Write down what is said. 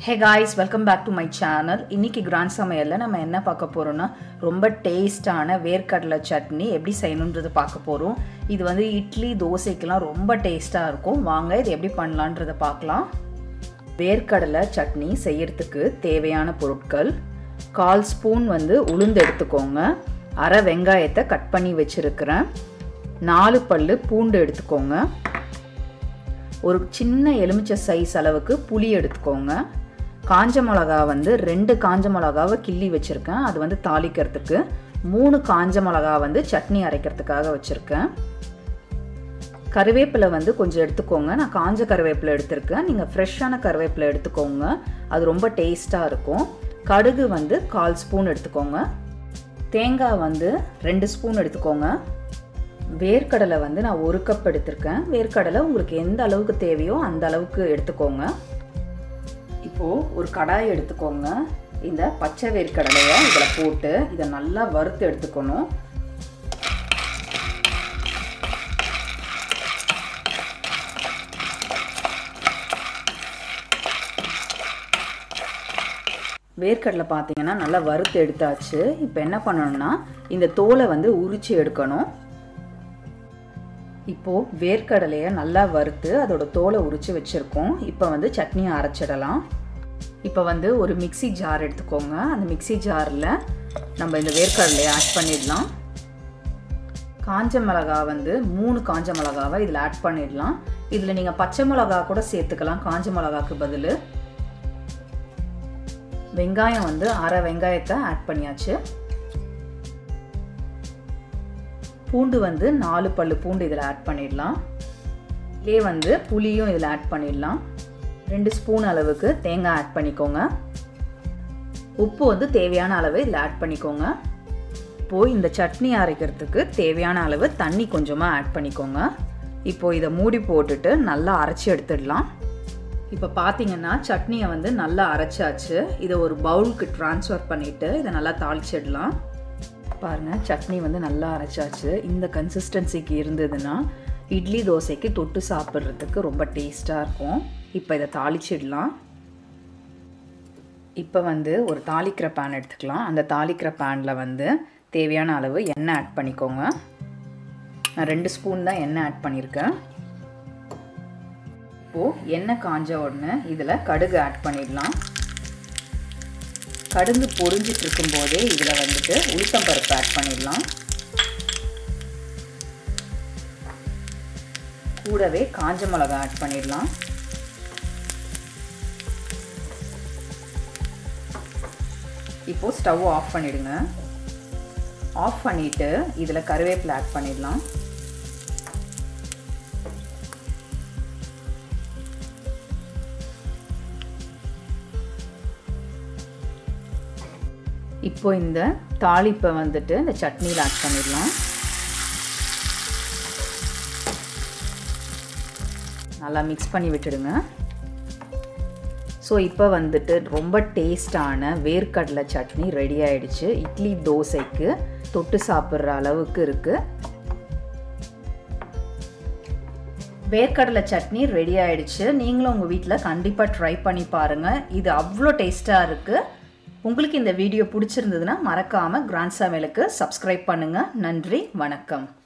hey guys welcome back to my channel இன்னைக்கு grand சமையலில் நம்ம என்ன பார்க்க போகிறோம்னா ரொம்ப டேஸ்டான வேர்க்கடலை சட்னி எப்படி செய்யணுன்றது பார்க்க போகிறோம் இது வந்து இட்லி தோசைக்கெலாம் ரொம்ப டேஸ்ட்டாக இருக்கும் வாங்க இது எப்படி பண்ணலான்றதை பார்க்கலாம் வேர்க்கடலை சட்னி செய்யறதுக்கு தேவையான பொருட்கள் கால் ஸ்பூன் வந்து உளுந்து எடுத்துக்கோங்க அரை வெங்காயத்தை கட் பண்ணி வச்சுருக்கிறேன் நாலு பல்லு பூண்டு எடுத்துக்கோங்க ஒரு சின்ன எலுமிச்சை சைஸ் அளவுக்கு புளி எடுத்துக்கோங்க காஞ்ச மிளகா வந்து ரெண்டு காஞ்ச மிளகாவை கிள்ளி வச்சுருக்கேன் அது வந்து தாளிக்கிறதுக்கு மூணு காஞ்ச மிளகா வந்து சட்னி அரைக்கிறதுக்காக வச்சுருக்கேன் கருவேப்பிலை வந்து கொஞ்சம் எடுத்துக்கோங்க நான் காஞ்ச கருவேப்பிலை எடுத்திருக்கேன் நீங்கள் ஃப்ரெஷ்ஷான கருவேப்பிலை எடுத்துக்கோங்க அது ரொம்ப டேஸ்ட்டாக இருக்கும் கடுகு வந்து கால் ஸ்பூன் எடுத்துக்கோங்க தேங்காய் வந்து ரெண்டு ஸ்பூன் எடுத்துக்கோங்க வேர்க்கடலை வந்து நான் ஒரு கப் எடுத்திருக்கேன் வேர்க்கடலை உங்களுக்கு எந்த அளவுக்கு தேவையோ அந்த அளவுக்கு எடுத்துக்கோங்க இப்போது ஒரு கடாய் எடுத்துக்கோங்க இந்த பச்சை வேர்க்கடலையை இதில் போட்டு இதை நல்லா வறுத்து எடுத்துக்கணும் வேர்க்கடலை பார்த்தீங்கன்னா நல்லா வறுத்து எடுத்தாச்சு இப்போ என்ன பண்ணணும்னா இந்த தோலை வந்து உரிச்சு எடுக்கணும் இப்போது வேர்க்கடலையை நல்லா வறுத்து அதோட தோலை உரித்து வச்சுருக்கோம் இப்போ வந்து சட்னியை அரைச்சிடலாம் இப்போ வந்து ஒரு மிக்சி ஜார் எடுத்துக்கோங்க அந்த மிக்சி ஜாரில் நம்ம இந்த வேர்க்கடலையை ஆட் பண்ணிடலாம் காஞ்ச மிளகா வந்து மூணு காஞ்ச மிளகாவை இதில் ஆட் பண்ணிடலாம் இதில் நீங்கள் பச்சை மிளகா கூட சேர்த்துக்கலாம் காஞ்ச மிளகாக்கு பதில் வெங்காயம் வந்து அரை வெங்காயத்தை ஆட் பண்ணியாச்சு பூண்டு வந்து நாலு பல்லு பூண்டு இதில் ஆட் பண்ணிடலாம் இதே வந்து புளியும் இதில் ஆட் பண்ணிடலாம் ரெண்டு ஸ்பூன் அளவுக்கு தேங்காய் ஆட் பண்ணிக்கோங்க உப்பு வந்து தேவையான அளவு இதில் ஆட் பண்ணிக்கோங்க இப்போது இந்த சட்னி அரைக்கிறதுக்கு தேவையான அளவு தண்ணி கொஞ்சமாக ஆட் பண்ணிக்கோங்க இப்போது இதை மூடி போட்டுட்டு நல்லா அரைச்சி எடுத்துடலாம் இப்போ பார்த்தீங்கன்னா சட்னியை வந்து நல்லா அரைச்சாச்சு இதை ஒரு பவுலுக்கு ட்ரான்ஸ்ஃபர் பண்ணிவிட்டு இதை நல்லா தாளிச்சிடலாம் பாருங்கள் சட்னி வந்து நல்லா அரைச்சாச்சு இந்த கன்சிஸ்டன்சிக்கு இருந்ததுன்னா இட்லி தோசைக்கு தொட்டு சாப்பிட்றதுக்கு ரொம்ப டேஸ்ட்டாக இருக்கும் இப்போ இதை தாளிச்சிடலாம் இப்போ வந்து ஒரு தாளிக்கிற பேன் எடுத்துக்கலாம் அந்த தாளிக்கிற பேனில் வந்து தேவையான அளவு எண்ணெய் ஆட் பண்ணிக்கோங்க நான் ரெண்டு ஸ்பூன் தான் எண்ணெய் ஆட் பண்ணியிருக்கேன் இப்போது எண்ணெய் காஞ்ச உடனே இதில் கடுகு ஆட் பண்ணிடலாம் கடுகு பொரிஞ்சிட்டு இருக்கும்போதே இதில் வந்துட்டு உளுத்தம்பருப்பு ஆட் பண்ணிடலாம் கூடவே காஞ்ச மிளகா ஆட் பண்ணிடலாம் இப்போது ஸ்டவ் ஆஃப் பண்ணிடுங்க ஆஃப் பண்ணிவிட்டு இதில் கருவேப்பிலை ஆட் பண்ணிடலாம் இப்போ இந்த தாளிப்பை வந்துட்டு இந்த சட்னியில் ஆட் பண்ணிடலாம் நல்லா மிக்ஸ் பண்ணி விட்டுடுங்க ஸோ இப்போ வந்துட்டு ரொம்ப டேஸ்டான வேர்க்கடலை சட்னி ரெடி ஆயிடுச்சு இட்லி தோசைக்கு தொட்டு சாப்பிட்ற அளவுக்கு இருக்குது வேர்க்கடலை சட்னி ரெடி ஆயிடுச்சு நீங்களும் உங்கள் வீட்டில் கண்டிப்பாக ட்ரை பண்ணி பாருங்கள் இது அவ்வளோ டேஸ்ட்டாக இருக்குது உங்களுக்கு இந்த வீடியோ பிடிச்சிருந்ததுன்னா மறக்காமல் கிராண்ட் சமையலுக்கு சப்ஸ்கிரைப் பண்ணுங்கள் நன்றி வணக்கம்